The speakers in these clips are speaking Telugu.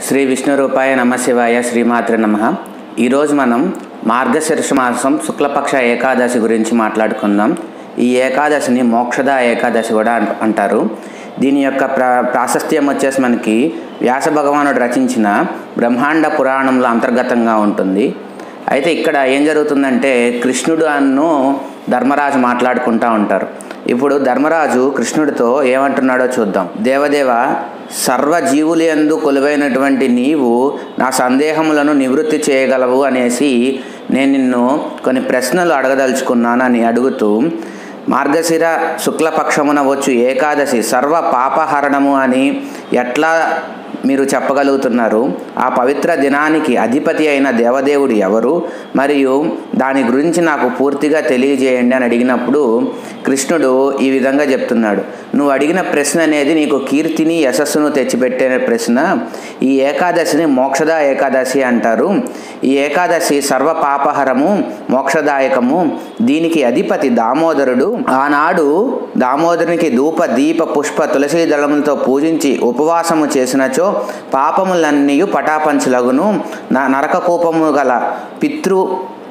శ్రీ విష్ణు రూపాయ నమశివాయ శ్రీమాత్ర నమ ఈరోజు మనం మార్గశీర్ష మాసం శుక్లపక్ష ఏకాదశి గురించి మాట్లాడుకుందాం ఈ ఏకాదశిని మోక్షద ఏకాదశి కూడా అన్- అంటారు దీని యొక్క ప్రా ప్రాశస్త్యం వచ్చేసి మనకి వ్యాస భగవానుడు రచించిన బ్రహ్మాండ పురాణంలో అంతర్గతంగా ఉంటుంది అయితే ఇక్కడ ఏం జరుగుతుందంటే కృష్ణుడు అన్ను ధర్మరాజు మాట్లాడుకుంటూ ఉంటారు ఇప్పుడు ధర్మరాజు కృష్ణుడితో ఏమంటున్నాడో చూద్దాం దేవదేవ సర్వ జీవులు ఎందు కొలువైనటువంటి నీవు నా సందేహములను నివృత్తి చేయగలవు అనేసి నేను నిన్ను కొన్ని ప్రశ్నలు అడగదలుచుకున్నాను అని అడుగుతూ మార్గశిర శుక్లపక్షమున వచ్చు ఏకాదశి సర్వ పాపహరణము అని ఎట్లా మీరు చెప్పగలుగుతున్నారు ఆ పవిత్ర దినానికి అధిపతి అయిన దేవదేవుడు ఎవరు మరియు దాని గురించి నాకు పూర్తిగా తెలియజేయండి అని అడిగినప్పుడు కృష్ణుడు ఈ విధంగా చెప్తున్నాడు నువ్వు అడిగిన ప్రశ్న అనేది నీకు కీర్తిని యశస్సును తెచ్చిపెట్టే ప్రశ్న ఈ ఏకాదశిని మోక్షద ఏకాదశి అంటారు ఈ ఏకాదశి సర్వ పాపహరము మోక్షదాయకము దీనికి అధిపతి దామోదరుడు ఆనాడు దామోదరునికి ధూప దీప పుష్ప తులసి దళములతో పూజించి ఉపవాసము చేసినచో పాపములన్నీ పటాపంచులగును నా నరక కూపము గల పితృ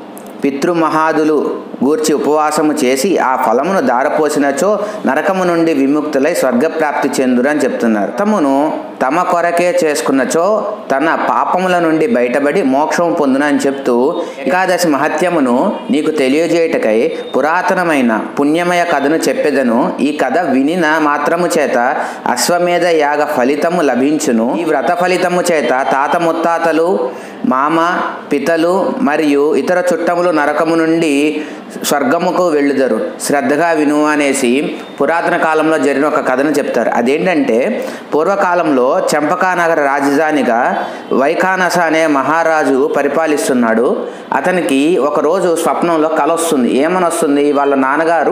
పితృమహాదులు గూర్చి ఉపవాసము చేసి ఆ ఫలమును దారపోసినచో నరకము నుండి విముక్తులై స్వర్గప్రాప్తి చెందురు అని చెప్తున్నారు తమను తమ కొరకే చేసుకున్నచో తన పాపముల నుండి బయటపడి మోక్షం పొందును అని చెప్తూ ఏకాదశి మహత్యమును నీకు తెలియజేయటకై పురాతనమైన పుణ్యమయ కథను చెప్పెదను ఈ కథ వినిన మాత్రము చేత అశ్వమేధ యాగ ఫలితము లభించును ఈ వ్రత ఫలితము చేత తాత ముత్తాతలు మామ పితలు మరియు ఇతర చుట్టములు నరకము నుండి స్వర్గముకు వెళ్ళుదరు శ్రద్ధగా విను అనేసి పురాతన కాలంలో జరిగిన ఒక కథను చెప్తారు అదేంటంటే పూర్వకాలంలో చంపకానగర రాజధానిగా వైఖానస అనే మహారాజు పరిపాలిస్తున్నాడు అతనికి ఒకరోజు స్వప్నంలో కల వస్తుంది ఏమని వస్తుంది వాళ్ళ నాన్నగారు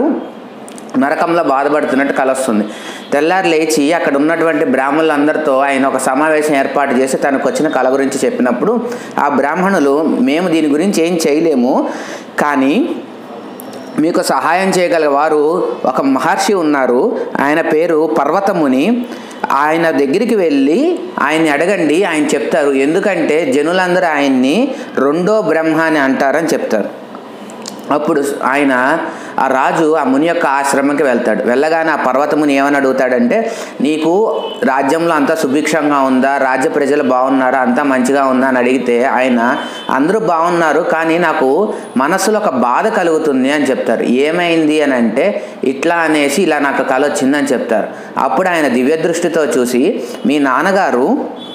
నరకంలో బాధపడుతున్నట్టు కలొస్తుంది తెల్లారి లేచి అక్కడ ఉన్నటువంటి బ్రాహ్మణులందరితో ఆయన ఒక సమావేశం ఏర్పాటు చేసి తనకు వచ్చిన కళ గురించి చెప్పినప్పుడు ఆ బ్రాహ్మణులు మేము దీని గురించి ఏం చేయలేము కానీ మీకు సహాయం చేయగల వారు ఒక మహర్షి ఉన్నారు ఆయన పేరు పర్వతముని ఆయన దగ్గరికి వెళ్ళి ఆయన్ని అడగండి ఆయన చెప్తారు ఎందుకంటే జనులందరూ ఆయన్ని రెండో బ్రహ్మ అని అంటారని చెప్తారు అప్పుడు ఆయన ఆ రాజు ఆ ముని యొక్క ఆశ్రమంకి వెళ్తాడు వెళ్ళగానే ఆ పర్వతముని ఏమని అడుగుతాడంటే నీకు రాజ్యంలో అంతా సుభిక్షంగా ఉందా రాజ్య ప్రజలు బాగున్నారా అంతా మంచిగా ఉందా అని అడిగితే ఆయన అందరూ బాగున్నారు కానీ నాకు మనసులో ఒక బాధ కలుగుతుంది అని చెప్తారు ఏమైంది అని అంటే ఇట్లా అనేసి ఇలా నాకు కల వచ్చిందని చెప్తారు అప్పుడు ఆయన దివ్య దృష్టితో చూసి మీ నాన్నగారు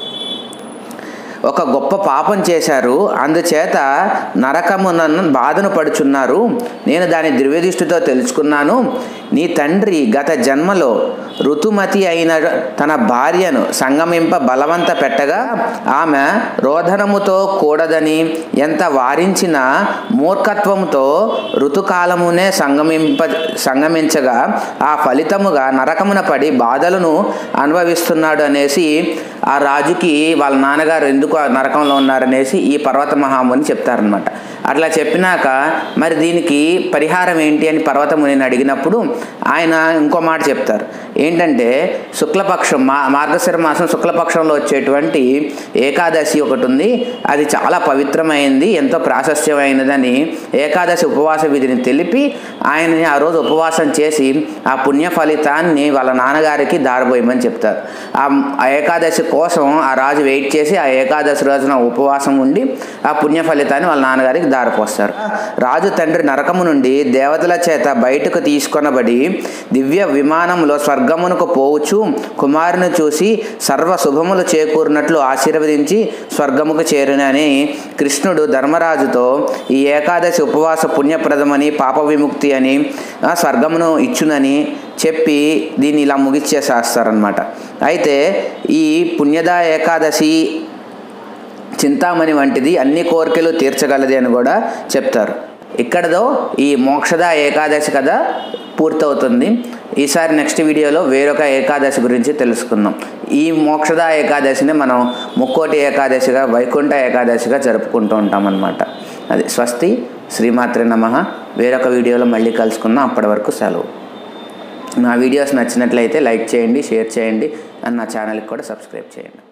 ఒక గొప్ప పాపం చేశారు అందుచేత నరకమునను బాధను పడుచున్నారు నేను దాని దివ్యదృష్టితో తెలుసుకున్నాను నీ తండ్రి గత జన్మలో ఋతుమతి అయిన తన భార్యను సంగమింప బలవంత పెట్టగా ఆమె రోధనముతో కూడదని ఎంత వారించినా మూర్ఖత్వముతో ఋతుకాలమునే సంగమింప సంగమించగా ఆ ఫలితముగా నరకమున పడి బాధలను అనుభవిస్తున్నాడు అనేసి ఆ రాజుకి వాళ్ళ నాన్నగారు ఎందుకు ఆ నరకంలో ఉన్నారనేసి ఈ పర్వత మహాముని చెప్తారనమాట అట్లా చెప్పినాక మరి దీనికి పరిహారం ఏంటి అని పర్వతమునిని అడిగినప్పుడు ఆయన ఇంకో మాట చెప్తారు ఏంటంటే శుక్లపక్షం మా మార్గశిర మాసం శుక్లపక్షంలో వచ్చేటువంటి ఏకాదశి ఒకటి ఉంది అది చాలా పవిత్రమైంది ఎంతో ప్రాశస్త్యమైనదని ఏకాదశి ఉపవాస విధిని తెలిపి ఆయనని ఆ రోజు ఉపవాసం చేసి ఆ పుణ్య ఫలితాన్ని వాళ్ళ నాన్నగారికి దారబోయమని చెప్తారు ఆ ఆ ఏకాదశి కోసం ఆ రాజు వెయిట్ చేసి ఆ ఏకాదశి రోజున ఉపవాసం ఉండి ఆ పుణ్య ఫలితాన్ని వాళ్ళ నాన్నగారికి దారిపోస్తారు రాజు తండ్రి నరకము నుండి దేవతల చేత బయటకు తీసుకొనబడి దివ్య విమానంలో స్వర్గమునకు పోవచ్చు కుమారుని చూసి సర్వ శుభములు చేకూరినట్లు ఆశీర్వదించి స్వర్గముకు చేరునని కృష్ణుడు ధర్మరాజుతో ఈ ఏకాదశి ఉపవాస పుణ్యప్రదమని పాప విముక్తి అని ఆ, స్వర్గమును ఇచ్చునని చెప్పి దీన్ని ఇలా ముగిచ్చేసేస్తారనమాట అయితే ఈ పుణ్యద ఏకాదశి చింతామణి వంటిది అన్ని కోరికలు తీర్చగలది అని కూడా చెప్తారు ఇక్కడతో ఈ మోక్షద ఏకాదశి కథ పూర్తవుతుంది ఈసారి నెక్స్ట్ వీడియోలో వేరొక ఏకాదశి గురించి తెలుసుకుందాం ఈ మోక్షద ఏకాదశిని మనం ముక్కోటి ఏకాదశిగా వైకుంఠ ఏకాదశిగా జరుపుకుంటూ ఉంటాం అన్నమాట అది స్వస్తి శ్రీమాత్రే నమ వేరొక వీడియోలో మళ్ళీ కలుసుకుందాం అప్పటి వరకు సెలవు నా వీడియోస్ నచ్చినట్లయితే లైక్ చేయండి షేర్ చేయండి అండ్ నా ఛానల్కి కూడా సబ్స్క్రైబ్ చేయండి